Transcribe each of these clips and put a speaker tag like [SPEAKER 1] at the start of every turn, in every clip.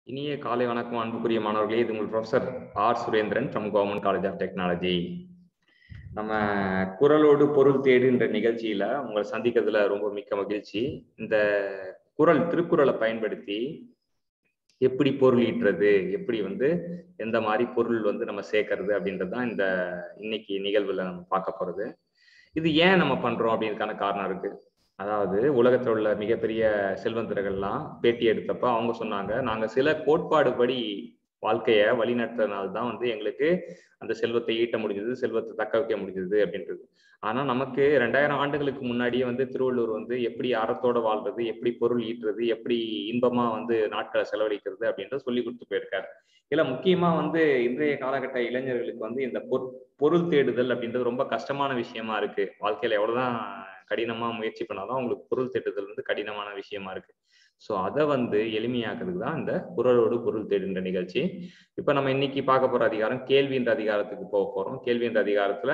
[SPEAKER 1] இனிய காலை வணக்கம் அன்புக்குரிய மாணவர்களே இது உங்கள் professor R Surendran from government college of technology நம்ம குரலோடு பொருள் தேடுன்ற நிகழ்ச்சியில உங்களை சந்திக்கிறதுல ரொம்ப மிக்க மகிழ்ச்சி இந்த குரல் திருக்குறளை பயன்படுத்தி எப்படி பொருள் ஈட்டுறது எப்படி வந்து எந்த மாதிரி பொருள் வந்து நம்ம சேர்க்கறது அப்படின்றது தான் இந்த இன்னைக்கு நிகழ்வுல நம்ம பார்க்க போறது இது ஏன் நம்ம பண்றோம் அப்படின்றதுக்கான காரணம் இருக்கு அதாவது உலகத்தில் உள்ள மிகப்பெரிய செல்வந்தர்கள்லாம் பேட்டி எடுத்தப்ப அவங்க சொன்னாங்க நாங்க சில கோட்பாடு படி வாழ்க்கைய வழிநடத்துறதுனால தான் வந்து எங்களுக்கு அந்த செல்வத்தை ஈட்ட முடிஞ்சது செல்வத்தை தக்க வைக்க முடிஞ்சது அப்படின்றது ஆனா நமக்கு ரெண்டாயிரம் ஆண்டுகளுக்கு முன்னாடியே வந்து திருவள்ளுவர் வந்து எப்படி அறத்தோட வாழ்றது எப்படி பொருள் ஈட்டுறது எப்படி இன்பமா வந்து நாட்களை செலவழிக்கிறது அப்படின்றத சொல்லி கொடுத்து போயிருக்காரு இல்ல முக்கியமா வந்து இன்றைய காலகட்ட இளைஞர்களுக்கு வந்து இந்த பொருள் தேடுதல் அப்படின்றது ரொம்ப கஷ்டமான விஷயமா இருக்கு வாழ்க்கையில எவ்வளவுதான் கடினமா முயற்சி பண்ணாலும் அவங்களுக்கு பொருள் தேடுதல் வந்து கடினமான விஷயமா இருக்கு ஸோ அதை வந்து எளிமையாக்குறதுக்கு தான் இந்த குரலோடு பொருள் தேடுன்ற நிகழ்ச்சி இப்போ நம்ம இன்னைக்கு பார்க்க போற அதிகாரம் கேள்வின்ற அதிகாரத்துக்கு போக போறோம் கேள்வின்ற அதிகாரத்துல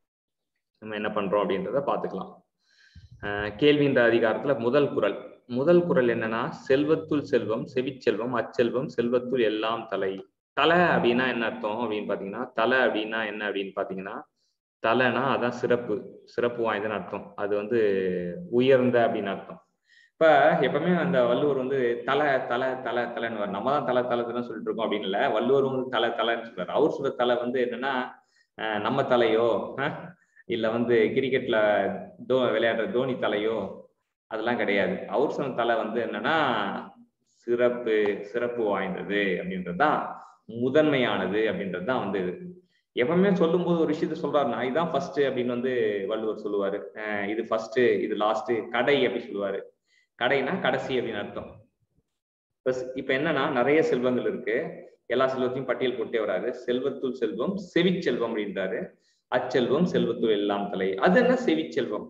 [SPEAKER 1] நம்ம என்ன பண்றோம் அப்படின்றத பார்த்துக்கலாம் கேள்வின்ற அதிகாரத்துல முதல் குரல் முதல் குரல் என்னன்னா செல்வத்துள் செல்வம் செவிச்செல்வம் அச்செல்வம் செல்வத்துள் எல்லாம் தலை தலை அப்படின்னா என்ன அர்த்தம் அப்படின்னு பாத்தீங்கன்னா தலை அப்படின்னா என்ன அப்படின்னு பாத்தீங்கன்னா தலைனா அதான் சிறப்பு சிறப்பு வாய்ந்தன்னு அர்த்தம் அது வந்து உயர்ந்த அப்படின்னு அர்த்தம் இப்ப எப்பவுமே அந்த வள்ளுவர் வந்து தலை தலை தலை தலைன்னு நம்ம தான் தலை தலை தான் சொல்லிட்டு இருக்கோம் அப்படின்னு இல்ல வள்ளுவர் வந்து தலை தலைன்னு சொல்றாரு அவர் சொல்ற தலை வந்து என்னன்னா நம்ம தலையோ இல்ல வந்து கிரிக்கெட்ல தோ விளையாடுற தோனி தலையோ அதெல்லாம் கிடையாது அவர் சொன்ன தலை வந்து என்னன்னா சிறப்பு சிறப்பு வாய்ந்தது அப்படின்றதுதான் முதன்மையானது அப்படின்றதுதான் வந்து இது எப்பவுமே சொல்லும் போது ஒரு விஷயத்த சொல்றாருன்னா இதுதான் ஃபர்ஸ்ட் அப்படின்னு வந்து வள்ளுவர் சொல்லுவாரு இது ஃபர்ஸ்ட் இது லாஸ்ட் கடை அப்படி சொல்லுவாரு கடைனா கடைசி அப்படின்னு அர்த்தம் இப்ப என்னன்னா நிறைய செல்வங்கள் இருக்கு எல்லா செல்வத்தையும் பட்டியல் போட்டே வராது செல்வத்துள் செல்வம் செவிச்செல்வம் அப்படின்றாரு அச்செல்வம் செல்வத்துள் எல்லாம் தலை அது என்ன செவிச்செல்வம்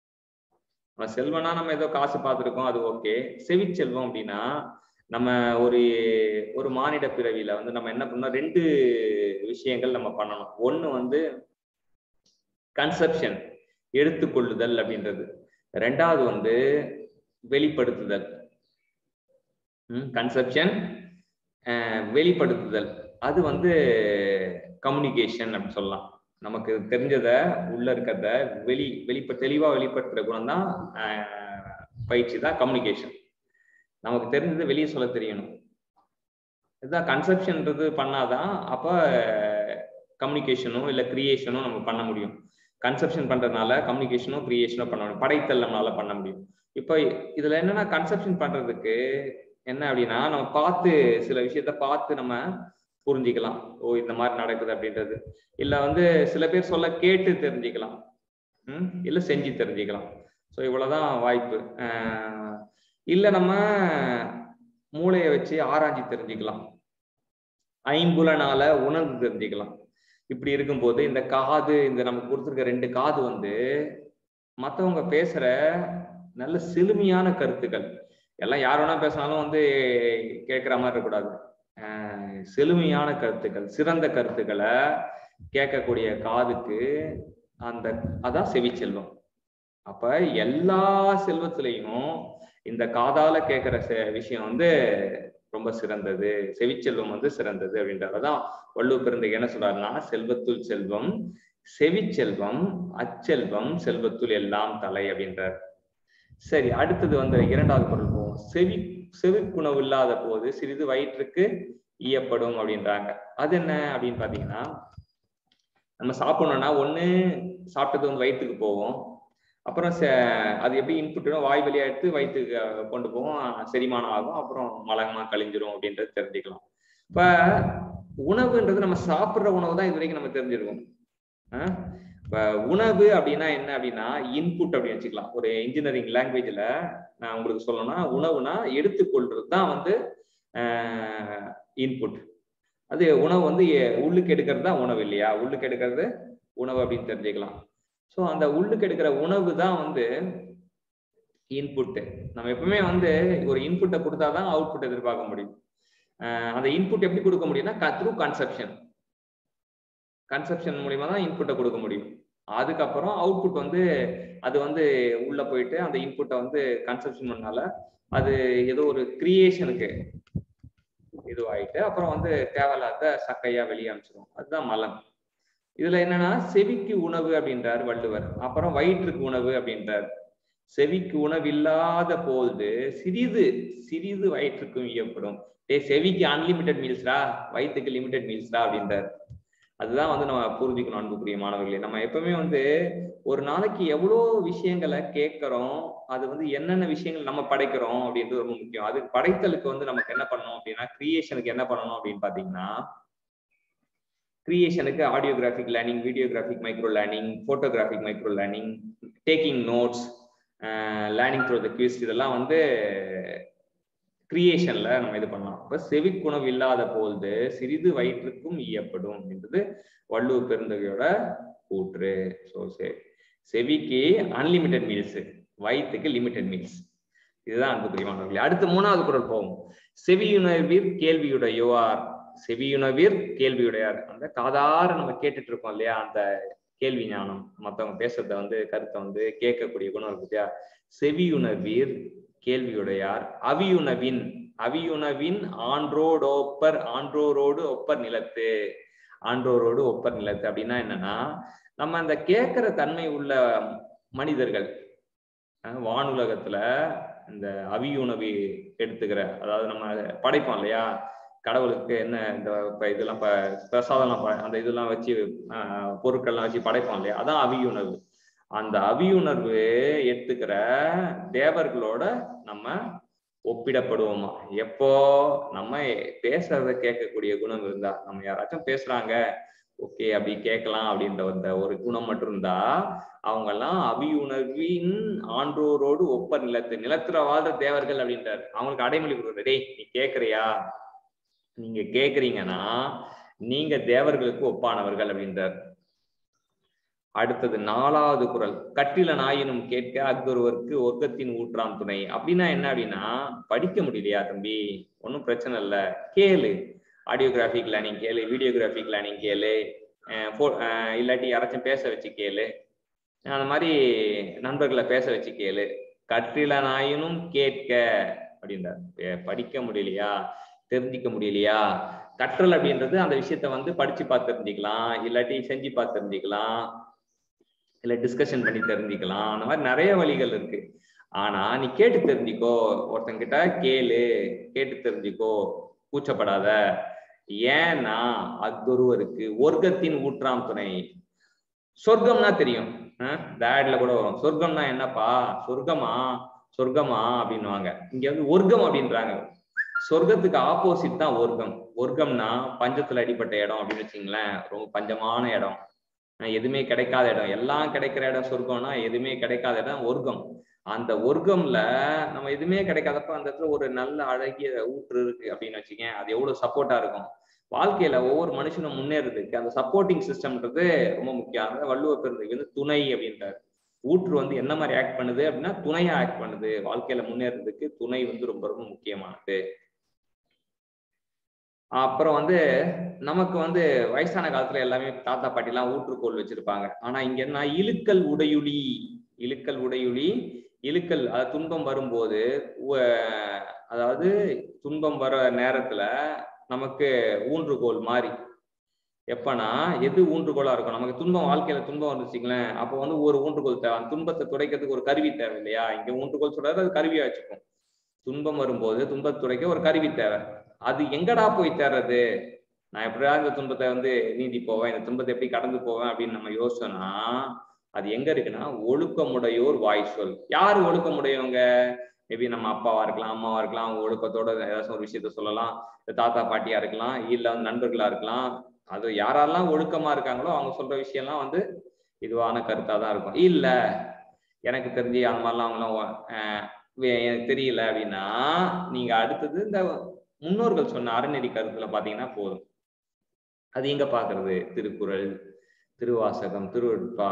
[SPEAKER 1] செல்வம்னா நம்ம ஏதோ காசு பார்த்துருக்கோம் அது ஓகே செவிச்செல்வம் அப்படின்னா நம்ம ஒரு ஒரு மானிட பிறவியில வந்து நம்ம என்ன பண்ணோம் ரெண்டு விஷயங்கள் நம்ம பண்ணணும் ஒண்ணு வந்து கன்செப்ஷன் எடுத்துக்கொள்ளுதல் அப்படின்றது ரெண்டாவது வந்து வெளிப்படுத்துதல் கன்செப்ஷன் வெளிப்படுத்துதல் அது வந்து கம்யூனிகேஷன் அப்படின்னு சொல்லலாம் நமக்கு தெரிஞ்சத உள்ள இருக்கிறத வெளி வெளிப்ப தெளிவா வெளிப்படுத்துற குணம் தான் பயிற்சி தான் கம்யூனிகேஷன் நமக்கு தெரிஞ்சதை வெளியே சொல்ல தெரியணும் இதுதான் கன்செப்ஷன்ன்றது பண்ணாதான் அப்ப கம்யூனிகேஷனும் இல்லை கிரியேஷனும் நம்ம பண்ண முடியும் கன்செப்ஷன் பண்றதுனால கம்யூனிகேஷனும் கிரியேஷனும் பண்ண முடியும் படைத்தல் நம்மளால பண்ண முடியும் இப்போ இதுல என்னன்னா கன்செப்ஷன் பண்றதுக்கு என்ன அப்படின்னா நம்ம பார்த்து சில விஷயத்த பார்த்து நம்ம புரிஞ்சுக்கலாம் ஓ இந்த மாதிரி நடக்குது அப்படின்றது இல்ல வந்து சில பேர் சொல்ல கேட்டு தெரிஞ்சுக்கலாம் ம் இல்ல செஞ்சு தெரிஞ்சுக்கலாம் ஸோ இவ்வளவுதான் வாய்ப்பு இல்ல நம்ம மூளைய வச்சு ஆராய்ச்சி தெரிஞ்சுக்கலாம் ஐம்புலனால உணர்ந்து தெரிஞ்சுக்கலாம் இப்படி இருக்கும்போது இந்த காது இந்த நமக்கு கொடுத்துருக்க ரெண்டு காது வந்து மற்றவங்க பேசுற நல்ல செழுமையான கருத்துக்கள் எல்லாம் யார் வேணா பேசினாலும் வந்து கேட்குற மாதிரி இருக்கக்கூடாது செழுமையான கருத்துக்கள் சிறந்த கருத்துக்களை கேட்கக்கூடிய காதுக்கு அந்த அதான் செவிச்செல்வம் அப்ப எல்லா செல்வத்திலையும் இந்த காதால கேட்கிற விஷயம் வந்து ரொம்ப சிறந்தது செவிச்செல்வம் வந்து சிறந்தது அப்படின்றதான் வள்ளுவர் பிறந்த என்ன சொல்றாருன்னா செல்வத்துள் செல்வம் செவிச்செல்வம் அச்செல்வம் செல்வத்துள் எல்லாம் தலை அப்படின்றார் சரி அடுத்தது வந்து இரண்டாவது பொருள் போவோம் செவி செவிக்குணவு இல்லாத போது சிறிது வயிற்றுக்கு ஈயப்படும் அப்படின்றாங்க அது என்ன அப்படின்னு பாத்தீங்கன்னா நம்ம சாப்பிடணும்னா ஒண்ணு சாப்பிட்டது வந்து வயிற்றுக்கு போவோம் அப்புறம் அது எப்படி இன்புட்டும் வாய் வழியா எடுத்து வயிற்றுக்கு கொண்டு போவோம் செரிமானம் ஆகும் அப்புறம் மலகமா கழிஞ்சிரும் அப்படின்றது தெரிஞ்சுக்கலாம் இப்ப உணவுன்றது நம்ம சாப்பிட்ற உணவு தான் இது வரைக்கும் நம்ம தெரிஞ்சிருக்கோம் இப்ப உணவு அப்படின்னா என்ன அப்படின்னா இன்புட் அப்படின்னு வச்சுக்கலாம் ஒரு இன்ஜினியரிங் லாங்குவேஜ்ல நான் உங்களுக்கு சொல்லணும்னா உணவுனா எடுத்துக்கொள்றது தான் வந்து இன்புட் அது உணவு வந்து உள்ளுக்கு எடுக்கிறது தான் உணவு இல்லையா உள்ளுக்கு எடுக்கிறது உணவு அப்படின்னு தெரிஞ்சுக்கலாம் ஸோ அந்த உள்ளுக்கு எடுக்கிற உணவு தான் வந்து இன்புட்டு நம்ம எப்பவுமே வந்து ஒரு இன்புட்டை கொடுத்தாதான் அவுட்புட் எதிர்பார்க்க முடியும் அந்த இன்புட் எப்படி கொடுக்க முடியும்னா த்ரூ கன்செப்ஷன் கன்செப்ஷன் மூலியமா தான் இன்புட்டை கொடுக்க முடியும் அதுக்கப்புறம் அவுட்புட் வந்து அது வந்து உள்ள போயிட்டு அந்த இன்புட்டை வந்து கன்செப்ஷன் பண்ணால அது ஏதோ ஒரு கிரியேஷனுக்கு ஏதோ இதுவாயிட்டு அப்புறம் வந்து தேவையில்லாத சக்கையா வெளியே அனுப்பிச்சிடும் அதுதான் மலம் இதுல என்னன்னா செவிக்கு உணவு அப்படின்றார் வள்ளுவர் அப்புறம் வயிற்றுக்கு உணவு அப்படின்றார் செவிக்கு உணவு இல்லாத போது சிறிது சிறிது வயிற்றுக்கும் இயப்படும் டே செவிக்கு அன்லிமிட்டெட் மீல்ஸ்டா வயிற்றுக்கு லிமிடெட் மீல்ஸ்டா அப்படின்றார் அதுதான் வந்து நம்ம புரிஞ்சுக்கணும் அன்புக்குரிய மாணவர்களே நம்ம எப்பவுமே வந்து ஒரு நாளைக்கு எவ்வளோ விஷயங்களை கேட்கறோம் அது வந்து என்னென்ன விஷயங்கள் நம்ம படைக்கிறோம் அப்படின்றது ரொம்ப முக்கியம் அது படைத்தலுக்கு வந்து நமக்கு என்ன பண்ணணும் அப்படின்னா கிரியேஷனுக்கு என்ன பண்ணணும் அப்படின்னு பாத்தீங்கன்னா கிரியேஷனுக்கு audiographic learning videographic micro learning photographic micro learning taking notes learning through the quiz இதெல்லாம் வந்து கிரியேஷன்ல நம்ம இது பண்ணலாம் இப்ப செவிக்குணவு இல்லாத பொழுது சிறிது வயிற்றுக்கும் ஈயப்படும் அப்படின்றது வள்ளுவர் பெருந்தகையோட கூற்று ஸோ செவிக்கு அன்லிமிட்டெட் மீல்ஸ் வயிற்றுக்கு லிமிடெட் மீல்ஸ் இதுதான் அன்புக்குரிய மாணவர்களே அடுத்து மூணாவது குரல் போவோம் செவியுணர்வீர் கேள்வியுடையோர் செவியுணர்வீர் கேள்வியுடையார் அந்த காதார நம்ம கேட்டுட்டு இருக்கோம் இல்லையா அந்த கேள்வி ஞானம் மத்தவங்க பேசுறத வந்து கருத்தை வந்து கேட்கக்கூடிய குணம் இருக்கு இல்லையா செவியுணர்வீர் கேள்வியுடையார் அவியுணவின் அவியுணவின் ஆன்றோடொப்பர் ஆன்றோரோடு ஒப்பர் நிலத்து ஆன்றோரோடு ஒப்பர் நிலத்து அப்படின்னா என்னன்னா நம்ம அந்த கேட்கிற தன்மை உள்ள மனிதர்கள் வானுலகத்துல இந்த அவியுணவி எடுத்துக்கிற அதாவது நம்ம படைப்போம் இல்லையா கடவுளுக்கு என்ன இந்த இதெல்லாம் பிரசாதம்லாம் அந்த இதெல்லாம் வச்சு பொருட்கள்லாம் வச்சு படைப்போம் இல்லையா அதான் அவியுணர்வு அந்த அவியுணர்வு எடுத்துக்கிற தேவர்களோட நம்ம ஒப்பிடப்படுவோமா எப்போ நம்ம பேசுறத கேட்கக்கூடிய குணம் இருந்தா நம்ம யாராச்சும் பேசுறாங்க ஓகே அப்படி கேட்கலாம் அப்படின்ற அந்த ஒரு குணம் மட்டும் இருந்தா அவங்க எல்லாம் அவியுணர்வின் ஆன்றோரோடு ஒப்ப நிலத்து நிலத்துல வாழ்ற தேவர்கள் அப்படின்றாரு அவங்களுக்கு அடைமொழி கொடுக்குற டேய் நீ கேக்குறியா நீங்க கேக்குறீங்கன்னா நீங்க தேவர்களுக்கு ஒப்பானவர்கள் அப்படின்றார் அடுத்தது நாலாவது குரல் கட்டில நாயினும் கேட்க அக்தொருவருக்கு ஒர்க்கத்தின் ஊற்றாம் துணை அப்படின்னா என்ன அப்படின்னா படிக்க முடியலையா தம்பி ஒன்றும் பிரச்சனை இல்லை கேளு ஆடியோகிராஃபிக் லேர்னிங் கேளு வீடியோகிராஃபிக் லேர்னிங் கேளு இல்லாட்டி யாராச்சும் பேச வச்சு கேளு அந்த மாதிரி நண்பர்களை பேச வச்சு கேளு கற்றில நாயினும் கேட்க அப்படின்றார் படிக்க முடியலையா தெரிஞ்சிக்க முடியலையா கற்றல் அப்படின்றது அந்த விஷயத்த வந்து படிச்சு பார்த்து தெரிஞ்சுக்கலாம் இல்லாட்டி செஞ்சு பார்த்து தெரிஞ்சுக்கலாம் இல்ல டிஸ்கஷன் பண்ணி தெரிஞ்சுக்கலாம் அந்த மாதிரி நிறைய வழிகள் இருக்கு ஆனா நீ கேட்டு தெரிஞ்சுக்கோ ஒருத்தங்கிட்ட கேளு கேட்டு தெரிஞ்சுக்கோ கூச்சப்படாத ஏன்னா அத்தொருவருக்கு ஒர்க்கத்தின் ஊற்றாம் துணை சொர்க்கம்னா தெரியும் டேட்ல கூட வரும் சொர்க்கம்னா என்னப்பா சொர்க்கமா சொர்க்கமா அப்படின்னுவாங்க இங்க வந்து ஒர்க்கம் அப்படின்றாங்க சொர்க்கத்துக்கு ஆப்போசிட் தான் ஒர்க்கம் ஒர்க்கம்னா பஞ்சத்துல அடிப்பட்ட இடம் அப்படின்னு வச்சுங்களேன் ரொம்ப பஞ்சமான இடம் எதுவுமே கிடைக்காத இடம் எல்லாம் கிடைக்கிற இடம் சொர்க்கம்னா எதுவுமே கிடைக்காத இடம் ஒர்க்கம் அந்த ஒர்க்கம்ல நம்ம எதுவுமே கிடைக்காதப்ப அந்த இடத்துல ஒரு நல்ல அழகிய ஊற்று இருக்கு அப்படின்னு வச்சுக்கேன் அது எவ்வளவு சப்போர்ட்டா இருக்கும் வாழ்க்கையில ஒவ்வொரு மனுஷனும் முன்னேறதுக்கு அந்த சப்போர்ட்டிங் சிஸ்டம்ன்றது ரொம்ப முக்கியம் வள்ளுவர் பெருந்தகை வந்து துணை அப்படின்றாரு ஊற்று வந்து என்ன மாதிரி ஆக்ட் பண்ணுது அப்படின்னா துணையா ஆக்ட் பண்ணுது வாழ்க்கையில முன்னேறதுக்கு துணை வந்து ரொம்ப ரொம்ப முக்கியமானது அப்புறம் வந்து நமக்கு வந்து வயசான காலத்துல எல்லாமே தாத்தா பாட்டி எல்லாம் ஊற்றுக்கோள் வச்சிருப்பாங்க ஆனா இங்க என்ன இழுக்கல் உடையுளி இழுக்கல் உடையுளி இழுக்கல் அது துன்பம் வரும்போது அதாவது துன்பம் வர நேரத்துல நமக்கு ஊன்றுகோல் மாறி எப்பனா எது ஊன்றுகோலா இருக்கும் நமக்கு துன்பம் வாழ்க்கையில துன்பம் வந்துச்சுங்களேன் அப்போ வந்து ஒரு ஊன்றுகோல் தேவை அந்த துன்பத்தை துடைக்கிறதுக்கு ஒரு கருவி தேவை இல்லையா இங்க ஊன்றுகோல் சொல்றாரு அது கருவியா வச்சுக்கும் துன்பம் வரும்போது துன்பத்தை துடைக்க ஒரு கருவி தேவை அது எங்கடா போய் தேர்றது நான் எப்படியா இந்த துன்பத்தை வந்து நீந்தி போவேன் இந்த துன்பத்தை எப்படி கடந்து போவேன் அப்படின்னு நம்ம யோசிச்சோம்னா அது எங்க இருக்குன்னா ஒழுக்கமுடையோர் வாய் சொல் யார் ஒழுக்கமுடையவங்க மேபி நம்ம அப்பாவா இருக்கலாம் அம்மாவா இருக்கலாம் அவங்க ஒழுக்கத்தோட ஏதாச்சும் ஒரு விஷயத்த சொல்லலாம் தாத்தா பாட்டியா இருக்கலாம் இல்ல வந்து நண்பர்களா இருக்கலாம் அது யாரெல்லாம் ஒழுக்கமா இருக்காங்களோ அவங்க சொல்ற விஷயம்லாம் வந்து இதுவான கருத்தா தான் இருக்கும் இல்ல எனக்கு தெரிஞ்சு அந்த மாதிரிலாம் அவங்களாம் எனக்கு தெரியல அப்படின்னா நீங்க அடுத்தது இந்த முன்னோர்கள் சொன்ன அறநெறி கருத்துல பாத்தீங்கன்னா போதும் அது எங்க பாக்குறது திருக்குறள் திருவாசகம் திருவெட்பா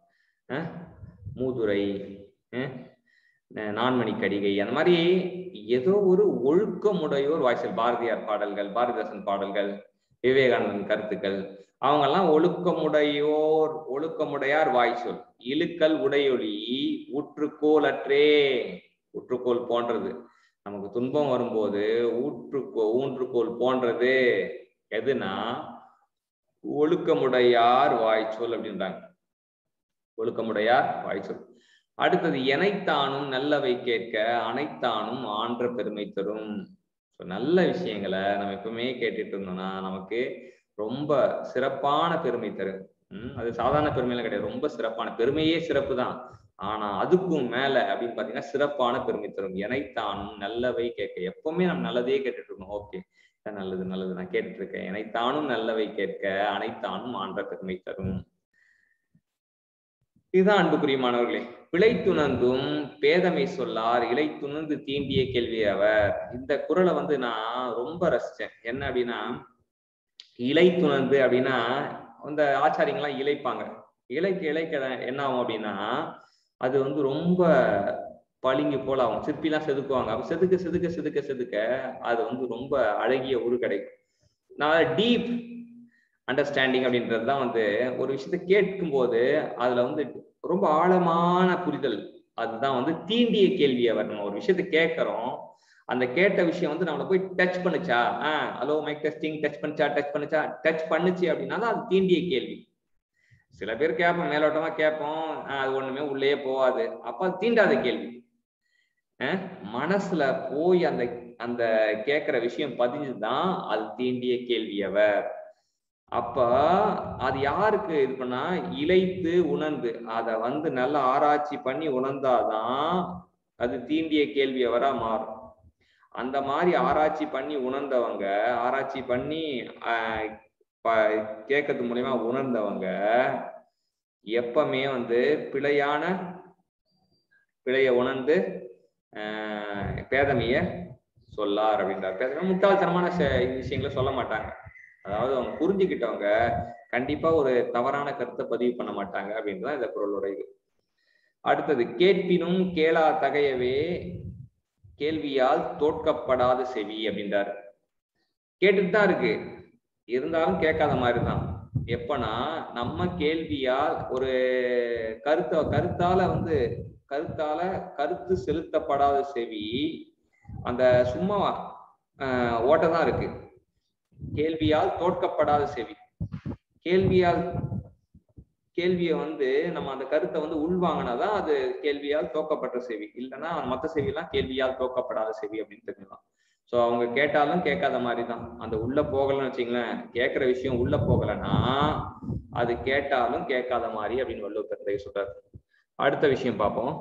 [SPEAKER 1] மூதுரை நான்மணி கடிகை அந்த மாதிரி ஏதோ ஒரு ஒழுக்கமுடையோர் வாய்ச்சல் பாரதியார் பாடல்கள் பாரதிதாசன் பாடல்கள் விவேகானந்தன் கருத்துக்கள் அவங்க எல்லாம் ஒழுக்கமுடையோர் ஒழுக்கமுடையார் வாய்ச்சொல் இழுக்கல் உடையொலி உற்றுக்கோல் அற்றே உற்றுக்கோல் போன்றது நமக்கு துன்பம் வரும்போது ஊற்றுக்கோ ஊன்றுகோல் போன்றது எதுனா ஒழுக்கமுடையார் வாய்ச்சொல் அப்படின்றாங்க ஒழுக்கமுடையார் வாய்ச்சொல் அடுத்தது எனைத்தானும் நல்லவை கேட்க அனைத்தானும் ஆன்ற பெருமை தரும் ஸோ நல்ல விஷயங்களை நம்ம எப்பவுமே கேட்டுட்டு இருந்தோம்னா நமக்கு ரொம்ப சிறப்பான பெருமை தரும் உம் அது சாதாரண பெருமையெல்லாம் கிடையாது ரொம்ப சிறப்பான பெருமையே சிறப்பு தான் ஆனா அதுக்கும் மேல அப்படின்னு பாத்தீங்கன்னா சிறப்பான பெருமை தரும் எனைத்தானும் நல்லவை கேட்க எப்பவுமே நம்ம நல்லதே கேட்டுட்டு இருக்கோம் ஓகே நல்லது நல்லது நான் கேட்டுட்டு இருக்கேன் எனைத்தானும் நல்லவை கேட்க அனைத்தானும் ஆன்ற பெருமை தரும் இதுதான் அன்புக்குரிய மாணவர்களே பிழை துணர்ந்தும் பேதமை சொல்லார் இலை துணர்ந்து தீண்டிய கேள்வி அவர் இந்த குரலை வந்து நான் ரொம்ப ரசிச்சேன் என்ன அப்படின்னா இலை துணர்ந்து அப்படின்னா அந்த ஆச்சாரியங்கள்லாம் இழைப்பாங்க இலைக்கு இலைக்க என்ன ஆகும் அப்படின்னா அது வந்து ரொம்ப பளிங்கு போல ஆகும் சிற்பிலாம் செதுக்குவாங்க அப்ப செதுக்க செதுக்க செதுக்க செதுக்க அது வந்து ரொம்ப அழகிய உரு கிடைக்கும் நான் டீப் அண்டர்ஸ்டாண்டிங் அப்படின்றது தான் வந்து ஒரு விஷயத்த கேட்கும் போது அதுல வந்து ரொம்ப ஆழமான புரிதல் அதுதான் வந்து தீண்டிய கேள்வி அவர் நம்ம ஒரு விஷயத்த கேட்கறோம் அந்த கேட்ட விஷயம் வந்து நம்மளை போய் டச் பண்ணுச்சா ah hello mic testing touch பண்ணுச்சா டச் பண்ணுச்சா டச் பண்ணுச்சு அப்படின்னா தான் அது தீண்டிய கேள்வி சில பேர் கேட்போம் மேலோட்டமா கேட்போம் அது ஒண்ணுமே உள்ளேயே போகாது அப்ப அது தீண்டாத கேள்வி மனசுல போய் அந்த அந்த கேட்கிற விஷயம் பதிஞ்சுதான் அது தீண்டிய கேள்வி அவர் அப்ப அது யாருக்கு இது பண்ணா இழைத்து உணர்ந்து அதை வந்து நல்லா ஆராய்ச்சி பண்ணி உணர்ந்தாதான் அது தீண்டிய கேள்வி அவரா மாறும் அந்த மாதிரி ஆராய்ச்சி பண்ணி உணர்ந்தவங்க ஆராய்ச்சி பண்ணி கேட்கறது மூலியமா உணர்ந்தவங்க எப்பவுமே வந்து பிழையான பிழைய உணர்ந்து பேதமைய சொல்லார் அப்படின்றார் பேதமை முட்டாள்தனமான விஷயங்களை சொல்ல மாட்டாங்க அதாவது அவங்க புரிஞ்சுக்கிட்டவங்க கண்டிப்பா ஒரு தவறான கருத்தை பதிவு பண்ண மாட்டாங்க அப்படின்றது இந்த குரலோட இது அடுத்தது கேட்பினும் கேளா தகையவே கேள்வியால் தோற்கப்படாத செவி அப்படின்றாரு கேட்டுட்டு தான் இருக்கு இருந்தாலும் கேட்காத மாதிரி தான் எப்பனா நம்ம கேள்வியால் ஒரு கருத்த கருத்தால வந்து கருத்தால கருத்து செலுத்தப்படாத செவி அந்த சும்மா ஓட்டதான் இருக்கு கேள்வியால் தோற்கப்படாத செவி கேள்வியால் கேள்வியை வந்து நம்ம அந்த கருத்தை வந்து உள்வாங்கினாதான் அது கேள்வியால் தோக்கப்பட்ட செவி இல்லைன்னா மற்ற செவியெல்லாம் கேள்வியால் தோக்கப்படாத செவி அப்படின்னு தெரிஞ்சுக்கலாம் ஸோ அவங்க கேட்டாலும் கேட்காத மாதிரி தான் அந்த உள்ள போகலன்னு வச்சுங்களேன் கேட்குற விஷயம் உள்ள போகலைன்னா அது கேட்டாலும் கேட்காத மாதிரி அப்படின்னு வள்ளுவர் சொல்றாரு அடுத்த விஷயம் பார்ப்போம்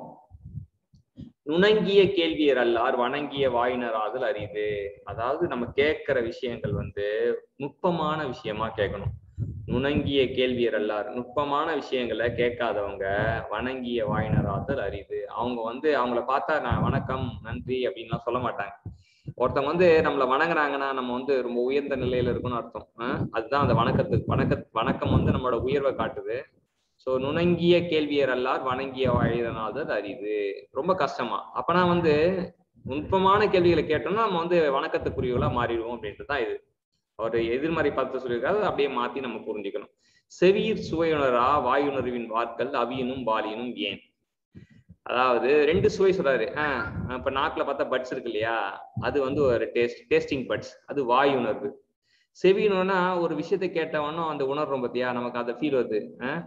[SPEAKER 1] நுணங்கிய கேள்வியர் அல்லார் வணங்கிய வாயினராதல் அரிது அதாவது நம்ம கேட்கிற விஷயங்கள் வந்து நுட்பமான விஷயமா கேட்கணும் நுணங்கிய கேள்வியர் அல்லார் நுட்பமான விஷயங்களை கேட்காதவங்க வணங்கிய வாயினராதல் அரிது அவங்க வந்து அவங்கள பார்த்தா நான் வணக்கம் நன்றி அப்படின்லாம் சொல்ல மாட்டாங்க ஒருத்தவங்க வந்து நம்மளை வணங்குறாங்கன்னா நம்ம வந்து ரொம்ப உயர்ந்த நிலையில இருக்குன்னு அர்த்தம் அதுதான் அந்த வணக்கத்துக்கு வணக்க வணக்கம் வந்து நம்மளோட உயர்வை காட்டுது ஸோ நுணங்கிய கேள்வியர் அல்லார் வணங்கிய வாயினாதல் அரிது ரொம்ப கஷ்டமா அப்பனா வந்து நுட்பமான கேள்விகளை கேட்டோம்னா நம்ம வந்து வணக்கத்துக்குரியவங்களா மாறிடுவோம் அப்படின்றது தான் இது அவர் எதிர்மறை பார்த்து சொல்லியிருக்காரு அப்படியே மாத்தி நம்ம புரிஞ்சுக்கணும் செவியிர் சுவையுணரா வாயுணர்வின் வார்த்தை அவியனும் பாலியனும் ஏன் அதாவது ரெண்டு சுவை சொல்றாரு ஆஹ் இப்ப நாக்குல பார்த்தா பட்ஸ் இருக்கு இல்லையா அது வந்து ஒரு டேஸ்ட் டேஸ்டிங் பட்ஸ் அது வாய் உணர்வு செவியணும்னா ஒரு விஷயத்த கேட்டவனும் அந்த உணர்றோம் பத்தியா நமக்கு அந்த ஃபீல் வருது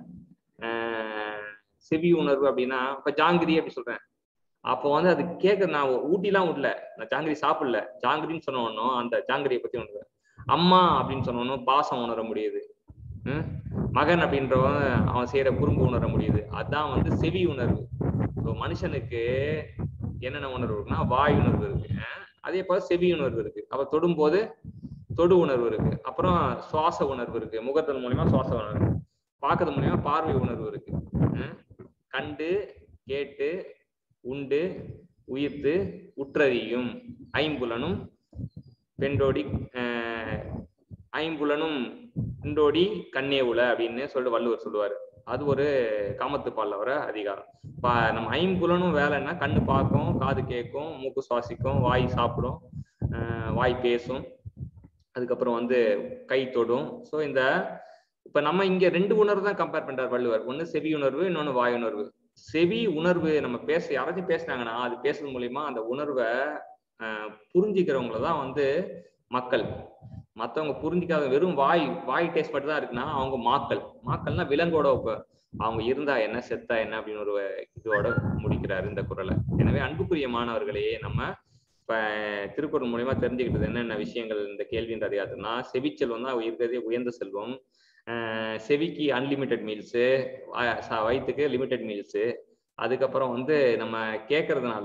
[SPEAKER 1] செவி உணர்வு அப்படின்னா இப்ப ஜாங்கிரி அப்படி சொல்றேன் அப்போ வந்து அது கேட்க நான் ஊட்டிலாம் விடல நான் ஜாங்கிரி சாப்பிடல ஜாங்கிரின்னு சொன்னவனும் அந்த ஜாங்கிரியை பத்தி உணர்வு அம்மா அப்படின்னு சொன்னவனும் பாசம் உணர முடியுது மகன் அப்படின்றவன் அவன் செய்யற குறும்பு உணர முடியுது அதான் வந்து செவி உணர்வு இப்போ மனுஷனுக்கு என்னென்ன உணர்வு இருக்குன்னா வாய் உணர்வு இருக்கு அதே போல செவி உணர்வு இருக்கு அப்ப தொடும்போது தொடு உணர்வு இருக்கு அப்புறம் சுவாச உணர்வு இருக்கு முகத்தின் மூலியமா சுவாச உணர்வு பார்க்கறது மூலியமா பார்வை உணர்வு இருக்கு கண்டு கேட்டு உண்டு உயிர்த்து உற்றறியும் ஐம்புலனும் பெண்டோடி ஐம்புலனும் பெண்டோடி கண்ணே உல அப்படின்னு சொல்லிட்டு வள்ளுவர் சொல்லுவாரு அது ஒரு காமத்து பால்ல வர அதிகாரம் பா நம்ம ஐம்புலனும் வேலைன்னா கண்ணு பார்க்கும் காது கேட்கும் மூக்கு சுவாசிக்கும் வாய் சாப்பிடும் வாய் பேசும் அதுக்கப்புறம் வந்து கை தொடும் ஸோ இந்த இப்ப நம்ம இங்க ரெண்டு உணர்வு தான் கம்பேர் பண்றாரு வள்ளுவர் ஒண்ணு செவி உணர்வு இன்னொன்னு வாய் உணர்வு செவி உணர்வு நம்ம பேச யாராச்சும் பேசுனாங்கன்னா அது பேசுறது மூலியமா அந்த உணர்வை புரிஞ்சுக்கிறவங்கள தான் வந்து மக்கள் மற்றவங்க புரிஞ்சிக்காத வெறும் வாய் வாய் டேஸ்ட் மட்டும் தான் இருக்குன்னா அவங்க மாக்கள் மாக்கள்னா விலங்கோட ஒப்ப அவங்க இருந்தா என்ன செத்தா என்ன அப்படின்னு ஒரு இதோட முடிக்கிறாரு இந்த குரலை எனவே அன்புக்குரிய மாணவர்களே நம்ம இப்ப திருக்குறள் மூலியமா தெரிஞ்சுக்கிட்டது என்னென்ன விஷயங்கள் இந்த கேள்வின்ற அதிகாரத்துனா செவிச்செல்வம் தான் இருக்கிறதே உயர்ந்த செல்வம் செவிக்கு அன்லிமிட்டெட் மீல்ஸு வயிற்றுக்கு லிமிட்டெட் மீல்ஸு அதுக்கப்புறம் வந்து நம்ம கேட்கறதுனால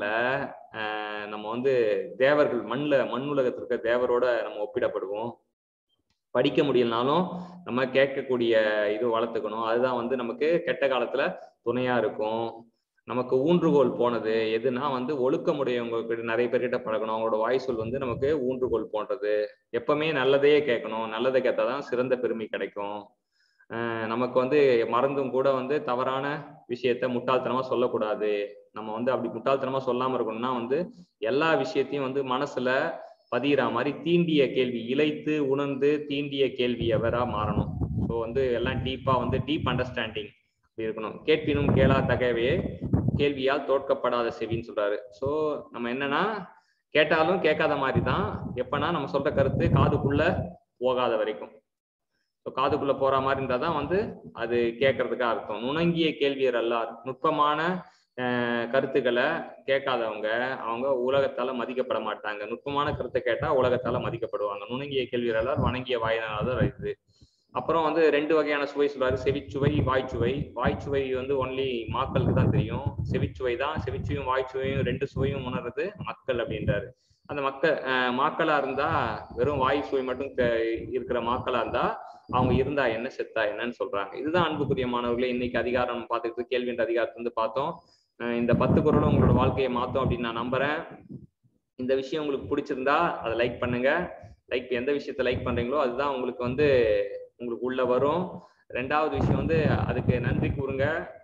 [SPEAKER 1] நம்ம வந்து தேவர்கள் மண்ணில் மண் உலகத்தில் இருக்க தேவரோட நம்ம ஒப்பிடப்படுவோம் படிக்க முடியலனாலும் நம்ம கேட்கக்கூடிய இது வளர்த்துக்கணும் அதுதான் வந்து நமக்கு கெட்ட காலத்துல துணையா இருக்கும் நமக்கு ஊன்றுகோல் போனது எதுனா வந்து ஒழுக்கமுடையவங்க கிட்ட நிறைய பேர்கிட்ட பழகணும் அவங்களோட வாய்சொல் வந்து நமக்கு ஊன்றுகோல் போன்றது எப்பவுமே நல்லதையே கேட்கணும் நல்லதை கேட்டாதான் சிறந்த பெருமை கிடைக்கும் நமக்கு வந்து மறந்தும் கூட வந்து தவறான விஷயத்த முட்டாள்தனமா சொல்லக்கூடாது நம்ம வந்து அப்படி முட்டாள்தனமா சொல்லாம இருக்கணும்னா வந்து எல்லா விஷயத்தையும் வந்து மனசுல பதிகிற மாதிரி தீண்டிய கேள்வி இழைத்து உணர்ந்து தீண்டிய கேள்வி எவரா மாறணும் ஸோ வந்து எல்லாம் டீப்பா வந்து டீப் அண்டர்ஸ்டாண்டிங் இருக்கணும் கேட்பினும் கேளா தகவே கேள்வியால் தோற்கப்படாத செவின்னு சொல்றாரு ஸோ நம்ம என்னன்னா கேட்டாலும் கேட்காத மாதிரி தான் எப்பனா நம்ம சொல்ற கருத்து காதுக்குள்ள போகாத வரைக்கும் ஸோ காதுக்குள்ள போற மாதிரி இருந்தால் தான் வந்து அது கேட்கறதுக்கு அர்த்தம் நுணங்கிய கேள்வியர் அல்ல நுட்பமான கருத்துக்களை கேட்காதவங்க அவங்க உலகத்தால மதிக்கப்பட மாட்டாங்க நுட்பமான கருத்தை கேட்டா உலகத்தால மதிக்கப்படுவாங்க நுணங்கிய கேள்வியலால் வணங்கிய வாயினால்தான் இது அப்புறம் வந்து ரெண்டு வகையான சுவை சொல்றாரு செவிச்சுவை வாய்ச்சுவை வாய்ச்சுவை வந்து ஒன்லி மாக்களுக்கு தான் தெரியும் செவிச்சுவை தான் செவிச்சுவையும் வாய்ச்சுவையும் ரெண்டு சுவையும் உணர்றது மக்கள் அப்படின்றாரு அந்த மக்கள் மாக்களா இருந்தா வெறும் வாய் சுவை மட்டும் இருக்கிற மாக்களா இருந்தா அவங்க இருந்தா என்ன செத்தா என்னன்னு சொல்றாங்க இதுதான் அன்புக்குரிய மாணவர்களே இன்னைக்கு அதிகாரம் பார்த்துக்கிட்டு கேள்வி அதிகாரத்தை வந்து பார்த்தோம் இந்த பத்து குரலும் உங்களோட வாழ்க்கையை மாத்தோம் அப்படின்னு நான் நம்புறேன் இந்த விஷயம் உங்களுக்கு பிடிச்சிருந்தா அதை லைக் பண்ணுங்க லைக் எந்த விஷயத்த லைக் பண்றீங்களோ அதுதான் உங்களுக்கு வந்து உங்களுக்கு உள்ள வரும் ரெண்டாவது விஷயம் வந்து அதுக்கு நன்றி கூறுங்க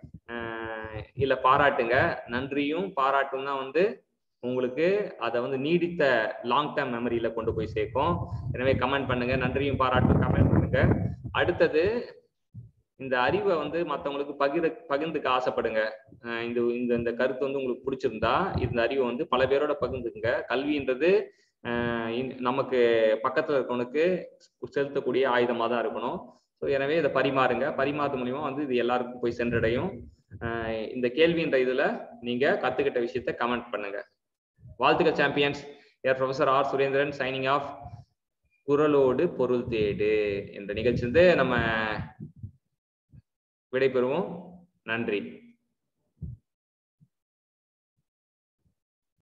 [SPEAKER 1] இல்ல பாராட்டுங்க நன்றியும் பாராட்டும் தான் வந்து உங்களுக்கு அதை வந்து நீடித்த லாங் டேர்ம் மெமரியில கொண்டு போய் சேர்க்கும் எனவே கமெண்ட் பண்ணுங்க நன்றியும் பாராட்டும் கமெண்ட் பண்ணுங்க அடுத்தது இந்த அறிவை வந்து மற்றவங்களுக்கு பகிர பகிர்ந்துக்க ஆசைப்படுங்க இந்த இந்த இந்த கருத்து வந்து உங்களுக்கு பிடிச்சிருந்தா இந்த அறிவை வந்து பல பேரோட பகிர்ந்துக்குங்க கல்வின்றது நமக்கு பக்கத்துல இருக்கவனுக்கு செலுத்தக்கூடிய ஆயுதமா தான் இருக்கணும் ஸோ எனவே இதை பரிமாறுங்க பரிமாறது மூலியமா வந்து இது எல்லாருக்கும் போய் சென்றடையும் இந்த கேள்வின்ற இதுல நீங்க கத்துக்கிட்ட விஷயத்த கமெண்ட் பண்ணுங்க வாழ்த்துக்கள் சாம்பியன்ஸ் ஏர் professor R Surendran signing off குரலோடு பொருள் தேடு என்ற நிகழ்ச்சி வந்து நம்ம விடைபெறுவோம் நன்றி